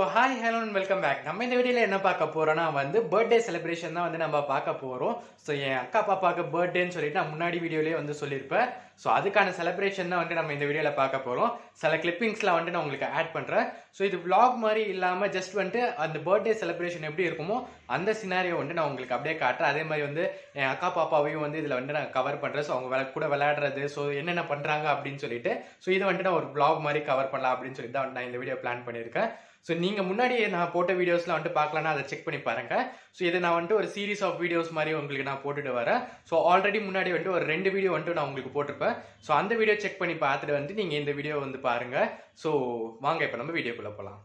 Hi hello and welcome back நம்ம இந்த வீடியோல என்ன பார்க்க போறோம்னா வந்து பர்த்டே செலிப்ரேஷன் தான் வந்து நம்ம பார்க்க போறோம் ஸோ என் அக்கா பாப்பாக்கு பர்த்டேன்னு சொல்லிட்டு நான் முன்னாடி வீடியோலயே வந்து சொல்லியிருப்பேன் ஸோ அதுக்கான செலிப்ரேஷன் தான் வந்து நம்ம இந்த வீடியோல பார்க்க போறோம் சில கிளிப்பிங்ஸ்லாம் வந்து நான் உங்களுக்கு ஆட் பண்றேன் ஸோ இது vlog மாதிரி இல்லாம ஜஸ்ட் வந்துட்டு அந்த பர்த்டே செலிப்ரேஷன் எப்படி இருக்குமோ அந்த சினாரியோ வந்து நான் உங்களுக்கு அப்படியே காட்டுறேன் அதே மாதிரி வந்து என் அக்கா பாப்பாவையும் வந்து இதுல வந்து நான் கவர் பண்றேன் ஸோ அவங்க விளை- கூட விளையாடுறது ஸோ என்னென்ன பண்றாங்க அப்படின்னு சொல்லிட்டு ஸோ இது வந்துட்டு நான் ஒரு vlog மாதிரி கவர் பண்ணலாம் அப்படின்னு சொல்லிட்டு தான் நான் இந்த வீடியோ பிளான் பண்ணியிருக்கேன் ஸோ நீங்கள் முன்னாடி நான் போட்ட வீடியோஸ்லாம் வந்துட்டு பார்க்கலன்னா அதை செக் பண்ணி பாருங்க ஸோ இது நான் வந்துட்டு ஒரு சீரிஸ் ஆஃப் வீடியோஸ் மாதிரி உங்களுக்கு நான் போட்டுட்டு வரேன் ஸோ ஆல்ரெடி முன்னாடி வந்துட்டு ஒரு ரெண்டு வீடியோ வந்துட்டு நான் உங்களுக்கு போட்டிருப்பேன் ஸோ அந்த வீடியோ செக் பண்ணி பார்த்துட்டு வந்து நீங்கள் இந்த வீடியோ வந்து பாருங்க ஸோ வாங்க இப்போ நம்ம வீடியோக்குள்ளே போகலாம்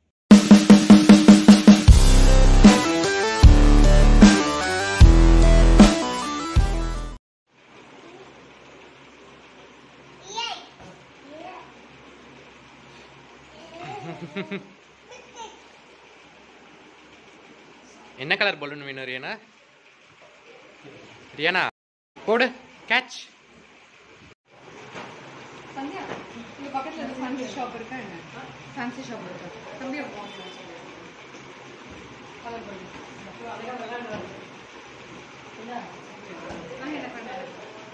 என்ன கலர் பலூன் வேணும் ரியானா ரியானா போடு கேட்ச் சந்தியா இங்க பக்கத்துல ஒரு ஃபேன்சி ஷாப் இருக்கா என்ன ஃபேன்சி ஷாப் இருக்கு தம்பி கலர் பண்ணு நான் என்ன பண்ணேன்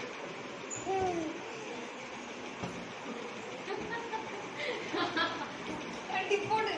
வண்டி போடு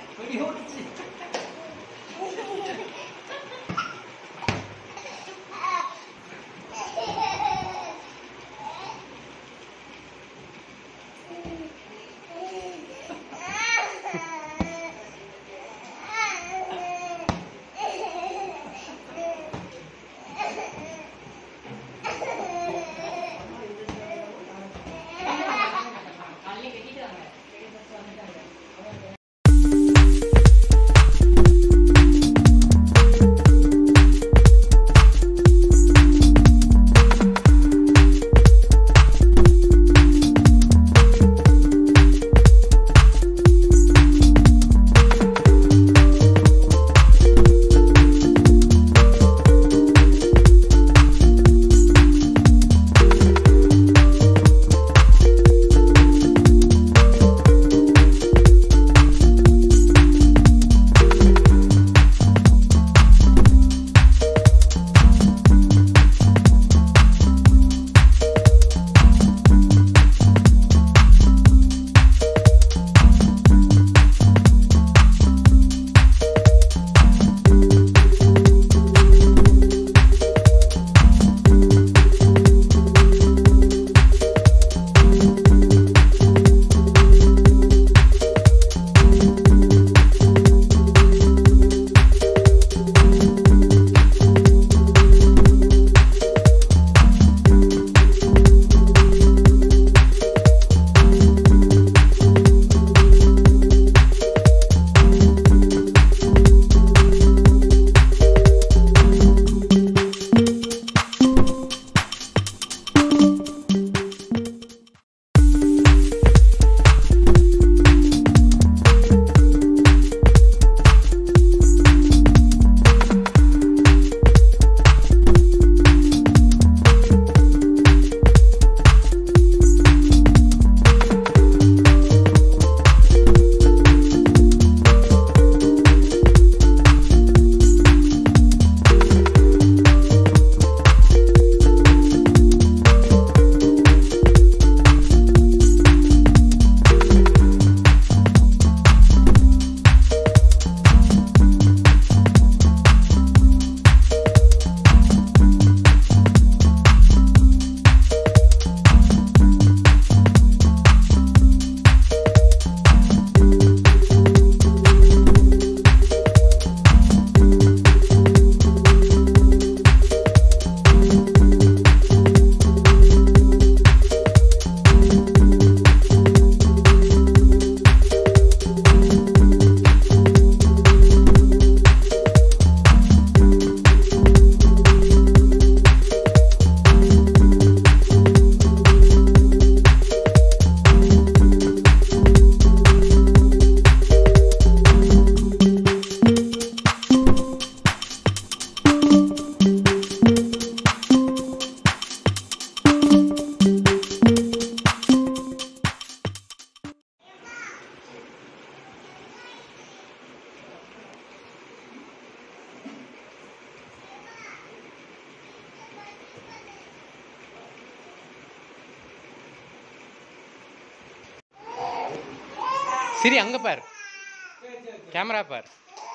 சிரி அங்க பார் கேமரா பார்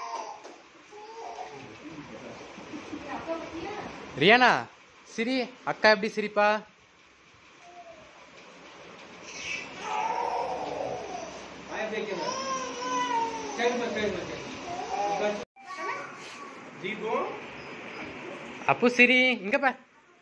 ரியானா சிரி அக்கா எப்படி சிரிப்பா அப்பு சிரி இங்க பார்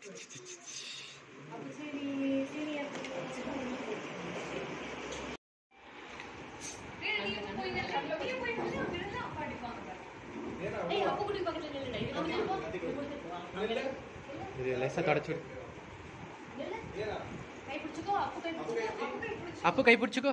இது லேசா கடைச்சு விடு. அப்பு கை பிடிச்சுக்கோ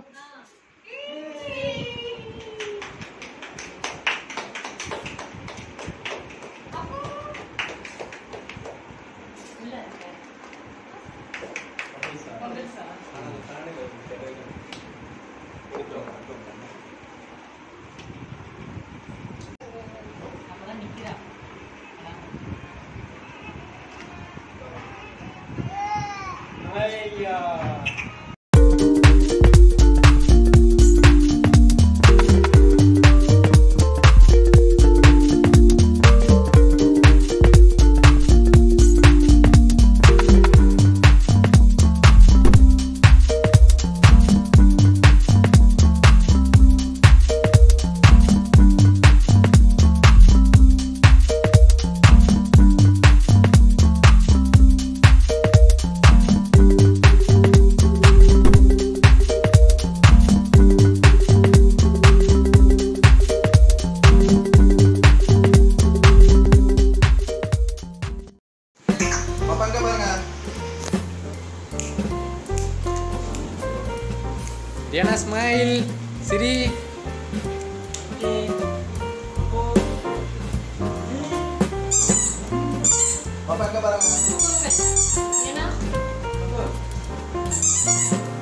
பாப்பா இங்க பாருங்க ரியானா ஸ்மைல் சிரி பாப்பா இங்க பாருங்க ஏன்னா